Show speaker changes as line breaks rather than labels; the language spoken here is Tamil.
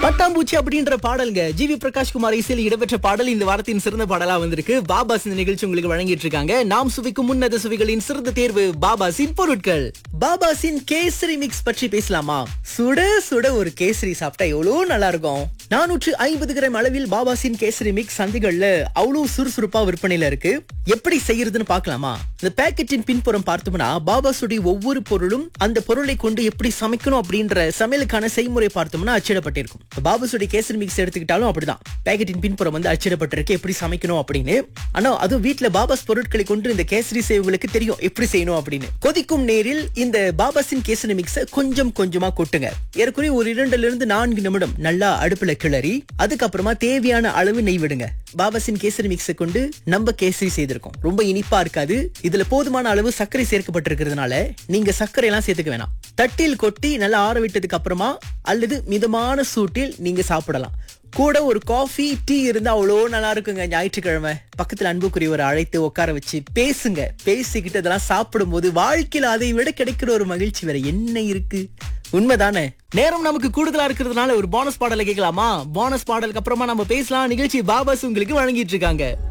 பட்டாம்பூச்சி அப்படின்ற பாடல்ங்க ஜிவி பிரகாஷ் குமார் இசையில் இடம்பெற்ற பாடல் இந்த வாரத்தின் சிறந்த பாடலா வந்திருக்கு பாபாஸ் இந்த நிகழ்ச்சி உங்களுக்கு வழங்கிட்டு இருக்காங்க நாம் சுவைக்கும் முன்னத சுவைகளின் சிறந்த தேர்வு பாபாஸின் பொருட்கள் பாபாஸின் கேசரி மிக்ஸ் பற்றி பேசலாமா சுட சுட ஒரு கேசரி சாப்பிட்டா எவ்வளவு நல்லா இருக்கும் நானூற்று ஐம்பது கிராம் அளவில் பாபாஸின் கேசரி மிக்ஸ் சந்தைகள்ல அவ்வளவு சுறுசுறுப்பா விற்பனையில இருக்கு எப்படி செய்யறதுன்னு பார்க்கலாமா இந்த பேக்கெட்டின் பின்புறம் பார்த்தோம்னா பாபாஸுடைய ஒவ்வொரு பொருளும் அந்த பொருளை கொண்டு எப்படி சமைக்கணும் அப்படின்ற சமையலுக்கான செய்முறை பார்த்தோம்னா அச்சிடப்பட்டிருக்கும் இப்ப பாபாஸுடைய கேசரி மிக்ஸ் எடுத்துக்கிட்டாலும் அப்படிதான் பேக்கெட்டின் பின்புறம் வந்து அச்சிடப்பட்டிருக்கு எப்படி சமைக்கணும் அப்படின்னு ஆனா அதுவும் வீட்ல பாபாஸ் பொருட்களை கொண்டு இந்த கேசரி செய்வங்களுக்கு தெரியும் எப்படி செய்யணும் அப்படின்னு கொதிக்கும் நேரில் இந்த பாபாஸின் கேசரி மிக்ஸ கொஞ்சம் கொஞ்சமா கொட்டுங்க ஏறக்குறைய ஒரு இரண்டுல இருந்து நான்கு நிமிடம் நல்லா அடுப்புல கிளறி அதுக்கப்புறமா தேவையான அளவு நெய் விடுங்க பாபாஸின் கேசரி மிக்ஸை கொண்டு நம்ம கேசரி செய்திருக்கோம் ரொம்ப இனிப்பா இருக்காது இதுல போதுமான அளவு சர்க்கரை சேர்க்கப்பட்டிருக்கிறதுனால நீங்க சர்க்கரை எல்லாம் சேர்த்துக்க வேணாம் தட்டில் கொட்டி நல்லா ஆற விட்டதுக்கு அப்புறமா அல்லது மிதமான சூட்டில் நீங்க சாப்பிடலாம் கூட ஒரு காஃபி டீ இருந்தா அவ்வளோ நல்லா இருக்குங்க ஞாயிற்றுக்கிழமை பக்கத்துல அன்புக்குரியவரை அழைத்து உட்கார வச்சு பேசுங்க பேசிக்கிட்டு அதெல்லாம் சாப்பிடும்போது வாழ்க்கையில அதை விட கிடைக்கிற ஒரு மகிழ்ச்சி வேற என்ன இருக்கு உண்மைதானே நேரம் நமக்கு கூடுதலா இருக்கிறதுனால ஒரு போனஸ் பாடலை கேட்கலாமா போனஸ் பாடலுக்கு அப்புறமா நம்ம பேசலாம் நிகழ்ச்சி பாபாஸ் உங்களுக்கு வழங்கிட்டு இருக்காங்க